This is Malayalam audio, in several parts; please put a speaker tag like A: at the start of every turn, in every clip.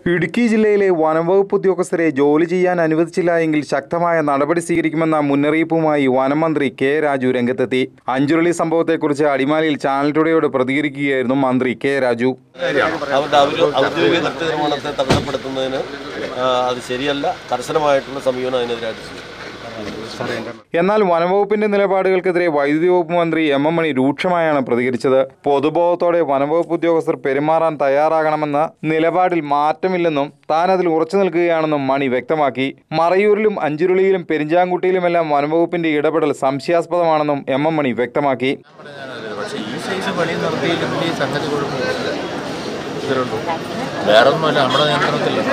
A: ഇടുക്കി ജില്ലയിലെ വനംവകുപ്പ് ഉദ്യോഗസ്ഥരെ ജോലി ചെയ്യാൻ അനുവദിച്ചില്ല എങ്കിൽ ശക്തമായ നടപടി സ്വീകരിക്കുമെന്ന മുന്നറിയിപ്പുമായി വനമന്ത്രി കെ രാജു രംഗത്തെത്തി അഞ്ചുരുളി സംഭവത്തെക്കുറിച്ച് അടിമാലിയിൽ ചാനൽ ടുഡേയോട് പ്രതികരിക്കുകയായിരുന്നു മന്ത്രി കെ രാജു
B: അവരുടെ ഔദ്യോ- ഔദ്യോഗിക കൃത്യനിർവഹണത്തെ തടസ്സപ്പെടുത്തുന്നതിന് ആ, അത് ശരിയല്ല കർശനമായിട്ടുള്ള സമീപനം അതിനെതിരായിട്ട് സ്വീകരിക്കും.
A: എന്നാൽ വനംവകുപ്പിന്റെ നിലപാടുകൾക്കെതിരെ വൈദ്യുതി വകുപ്പ് മന്ത്രി എം എം മണി രൂക്ഷമായാണ് പ്രതികരിച്ചത് പൊതുബോധത്തോടെ വനംവകുപ്പ് ഉദ്യോഗസ്ഥർ പെരുമാറാൻ തയ്യാറാകണമെന്ന നിലപാടിൽ മാറ്റമില്ലെന്നും താൻ അതിൽ ഉറച്ചു നിൽക്കുകയാണെന്നും മണി വ്യക്തമാക്കി മറയൂരിലും അഞ്ചുരുളിയിലും പെരിഞ്ചാങ്കുട്ടിയിലുമെല്ലാം വനംവകുപ്പിന്റെ ഇടപെടൽ സംശയാസ്പദമാണെന്നും എം എം മണി വ്യക്തമാക്കി
C: പക്ഷേ ഈ സൈസ് പണി നടത്തിയില്ലെങ്കിൽ ഈ സംഗതി കുഴപ്പമില്ല ഇതിലുണ്ട് വേറെ ഒന്നുമല്ല നമ്മുടെ നിയന്ത്രണത്തില്ല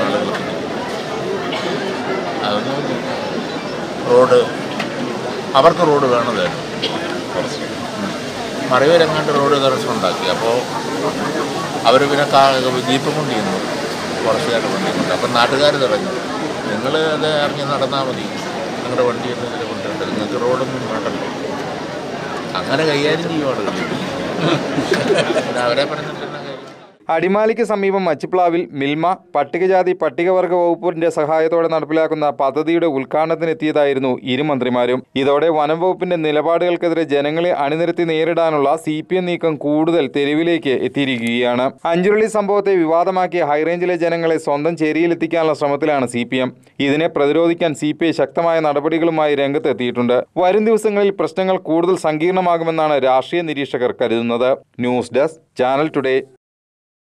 C: അതൊന്നും റോഡ് അവർക്ക് റോഡ് വേണതായിരുന്നു മറയൂരെങ്ങാണ്ട് റോഡ് തടസ്സം ഉണ്ടാക്കി അപ്പോൾ അവർ പിന്നെ കാ ജീപ്പും കൊണ്ട് ചെയ്യുന്നു കുറച്ചുകാരുടെ വണ്ടി കൊണ്ട് അപ്പം നാട്ടുകാർ തടഞ്ഞു നിങ്ങൾ അത് ഇറങ്ങി നടന്നാൽ മതി നിങ്ങളുടെ വണ്ടി എന്നതിൽ കൊണ്ടുവരട്ടെ നിങ്ങൾക്ക് റോഡൊന്നും വേണ്ടല്ലോ അങ്ങനെ കൈകാര്യം ചെയ്യുവാണ് പിന്നെ അവരെ പറഞ്ഞിട്ട് എന്നാ കാര്യം
A: അടിമാലിക്ക് സമീപം മച്ചിപ്ലാവിൽ മിൽമ പട്ടികജാതി പട്ടികവർഗ വകുപ്പിന്റെ സഹായത്തോടെ നടപ്പിലാക്കുന്ന പദ്ധതിയുടെ ഉദ്ഘാടനത്തിനെത്തിയതായിരുന്നു ഇരു മന്ത്രിമാരും ഇതോടെ വനം വകുപ്പിന്റെ നിലപാടുകൾക്കെതിരെ ജനങ്ങളെ അണിനിരത്തി നേരിടാനുള്ള സി പി എം നീക്കം കൂടുതൽ തെരുവിലേക്ക് എത്തിയിരിക്കുകയാണ് അഞ്ചുരുളി സംഭവത്തെ വിവാദമാക്കിയ ഹൈറേഞ്ചിലെ ജനങ്ങളെ സ്വന്തം ചേരിയിലെത്തിക്കാനുള്ള ശ്രമത്തിലാണ് സി പി എം ഇതിനെ പ്രതിരോധിക്കാൻ സി പി ഐ ശക്തമായ നടപടികളുമായി രംഗത്തെത്തിയിട്ടുണ്ട് വരും ദിവസങ്ങളിൽ പ്രശ്നങ്ങൾ കൂടുതൽ സങ്കീർണമാകുമെന്നാണ് രാഷ്ട്രീയ നിരീക്ഷകർ കരുതുന്നത് ന്യൂസ് ഡെസ്ക് ചാനൽ ടുഡേ